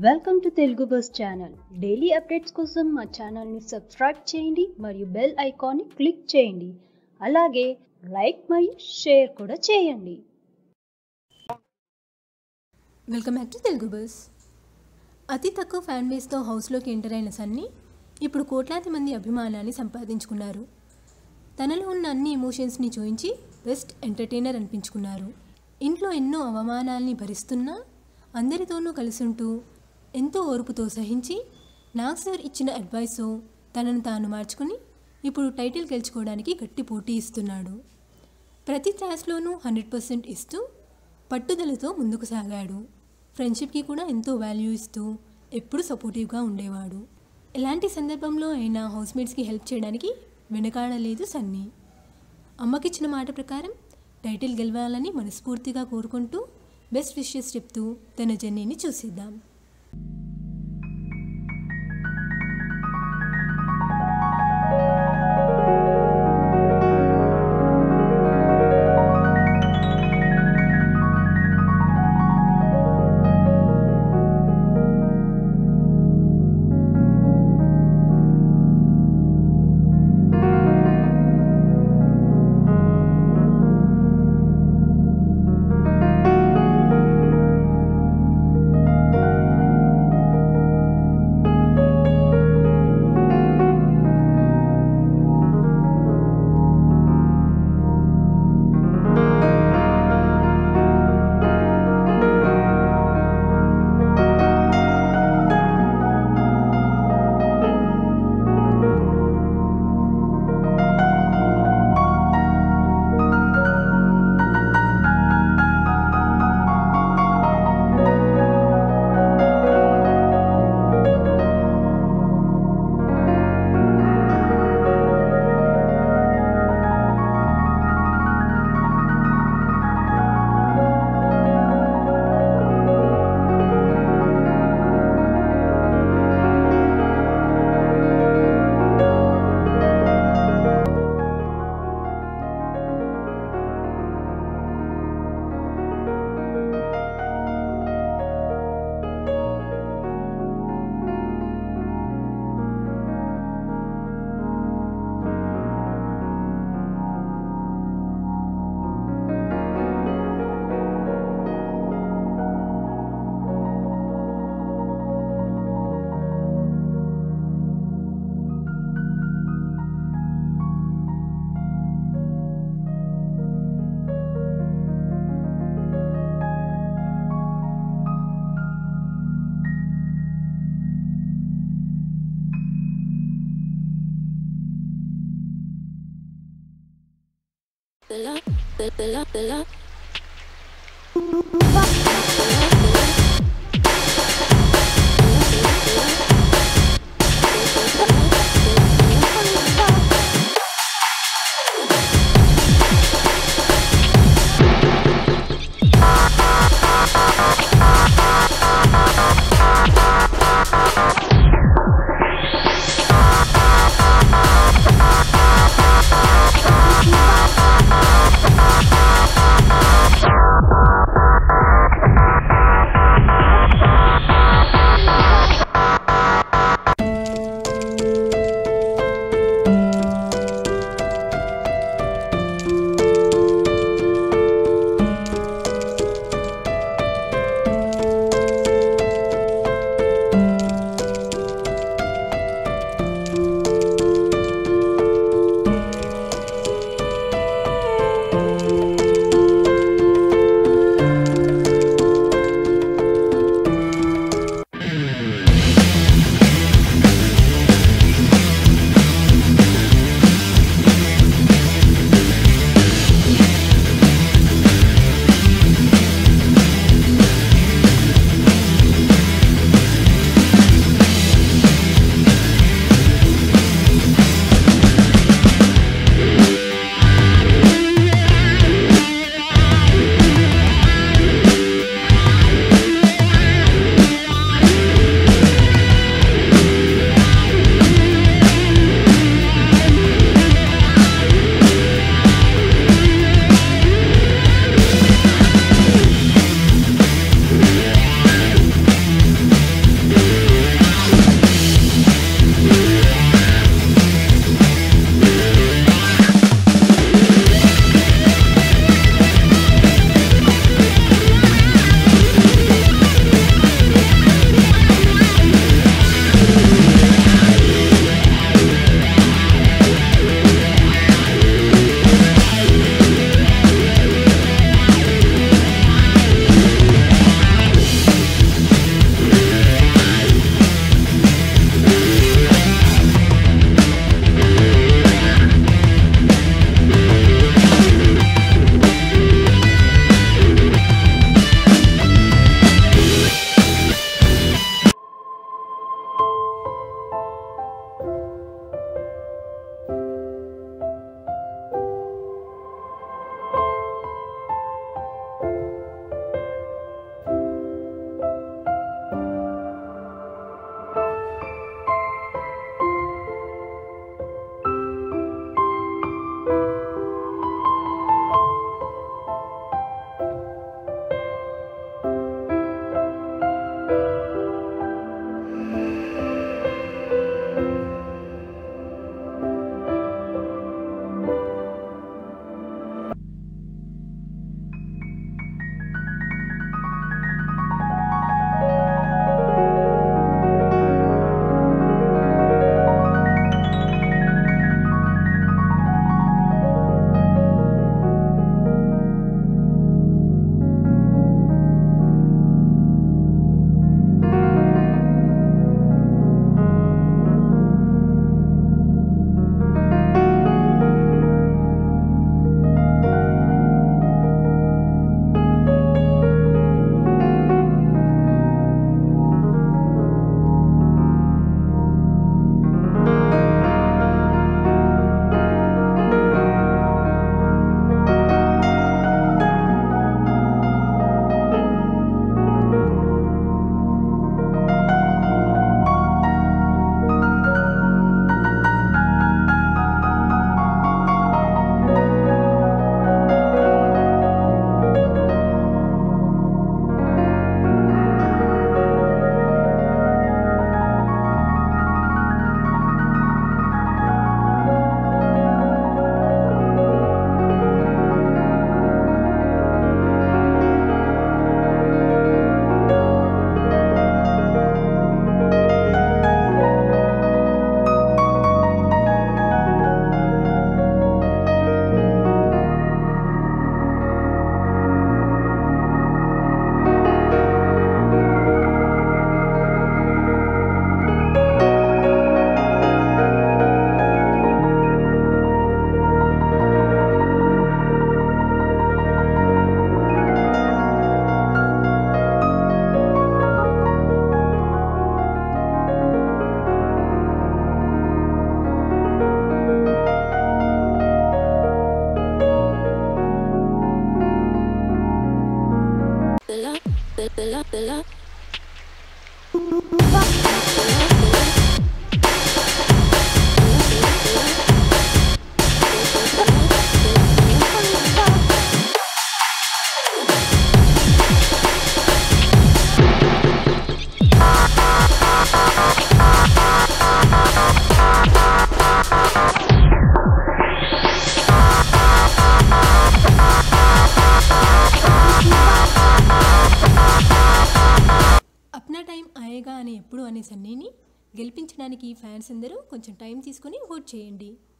welcome to Telugu bus channel daily updates కోసం మా ఛానల్ని సబ్స్క్రైబ్ చేయండి మరియు బెల్ ఐకాన్ని క్లిక్ చేయండి అలాగే లైక్ మరియు షేర్ కూడా చేయండి welcome back to Telugu bus అతి తక్కువ ఫ్యాన్ బేస్తో హౌస్లోకి ఎంటర్ అయిన సన్నీ ఇప్పుడు కోట్లాది మంది అభిమానాన్ని సంపాదించుకున్నారు తనలో ఉన్న అన్ని ఎమోషన్స్ని చూయించి బెస్ట్ ఎంటర్టైనర్ అనిపించుకున్నారు ఇంట్లో ఎన్నో అవమానాల్ని భరిస్తున్నా అందరితోనూ కలిసుంటూ ఎంతో ఓర్పుతో సహించి నాగ్ సార్ ఇచ్చిన అడ్వైస్తో తనను తాను మార్చుకుని ఇప్పుడు టైటిల్ గెలుచుకోవడానికి గట్టి పోటీ ఇస్తున్నాడు ప్రతి క్లాస్లోనూ హండ్రెడ్ పర్సెంట్ ఇస్తూ పట్టుదలతో ముందుకు సాగాడు ఫ్రెండ్షిప్కి కూడా ఎంతో వాల్యూ ఇస్తూ ఎప్పుడూ సపోర్టివ్గా ఉండేవాడు ఎలాంటి సందర్భంలో అయినా హౌస్మేట్స్కి హెల్ప్ చేయడానికి వెనకాడలేదు సన్నీ అమ్మకిచ్చిన మాట ప్రకారం టైటిల్ గెలవాలని మనస్ఫూర్తిగా కోరుకుంటూ బెస్ట్ విషెస్ చెప్తూ తన జర్నీని చూసేద్దాం Thank టైం ఆయేగా అని ఎప్పుడు అనే సన్నీని గెలిపించడానికి ఫ్యాన్స్ అందరూ కొంచెం టైం తీసుకొని ఓట్ చేయండి